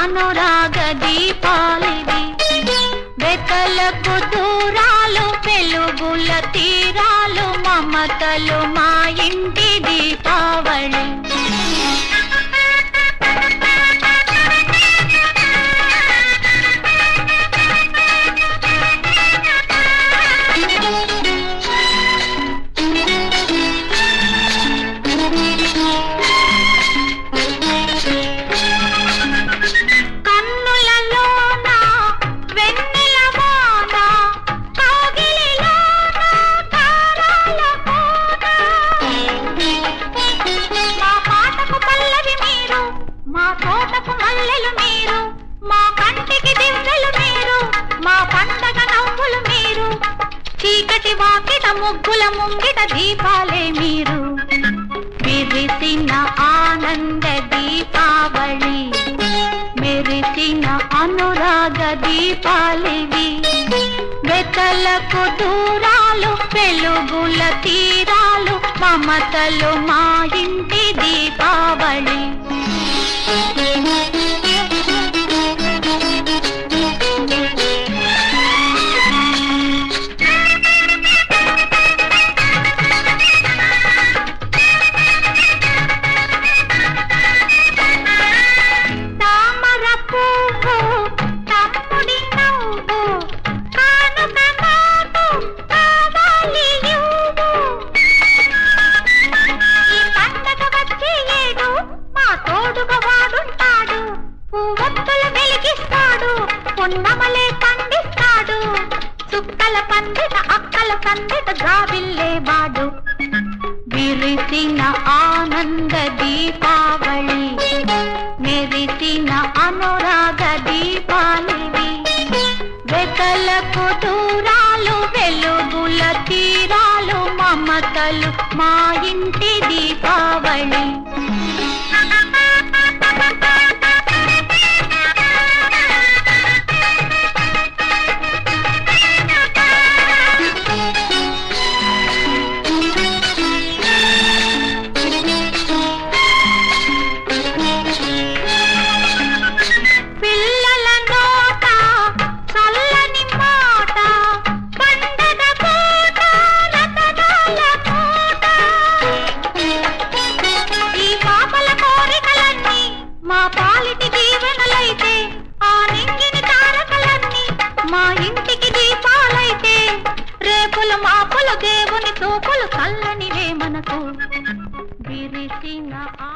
అనురాగ దీపాలివి వెతలకు దూరాలు వెలుగుల తీరాలు మమతలు మా ఇంటి దీపావళి కన్నులలోన వెన్నెల వాన కాగిలిలోన తారాల కోన మా పాటకు పల్లవి మీరు మా తోటకు మల్లెలు మీరు మా కంటికి దివ్వెలు మీరు మా పండగ నవ్వులు మీరు చీకటి వాకిట ముగ్గుల ముంగిట దీపాలే మీరు విరిసిన ఆనంద దీపావళి మెరిసిన అనురాగ దీపాలివి వెతలకు దూరాలు వెలుగుల తీరాలు మమతలు మా ఇంటి దీపావళి తామర పువ్వు తమ్ముడి నవ్వు కానుక నాకు కావాలి నువ్వు. ఈ పండగ వచ్చే ఏడు మా తోడుగా వాడుంటాడు పువ్వొత్తులు వెలిగిస్తాడు పున్నమలే పండిస్తాడు చుక్కల పందిట అక్కల పందిట జాబిల్లేవాడు విరిసిన ఆనంద దీపావళి మెరిసిన అనురాగ దీపాలివి వెతలకు దూరాలు వెలుగుల తీరాలు మమతలు మా ఇంటి దీపావళి పిల్లల నోట చల్లని మాట పండగ పూట రతనాల పూట ఈ పాపల కోరికలన్నీ మా పాలిటి దీవెనలైతే ఆ నింగిని తారకలన్నీ మా ఇంటికి దీపాలైతే రేపులు మాపులు దేవుని తోపులు చల్లనివే మనకు విరిసిన ఆ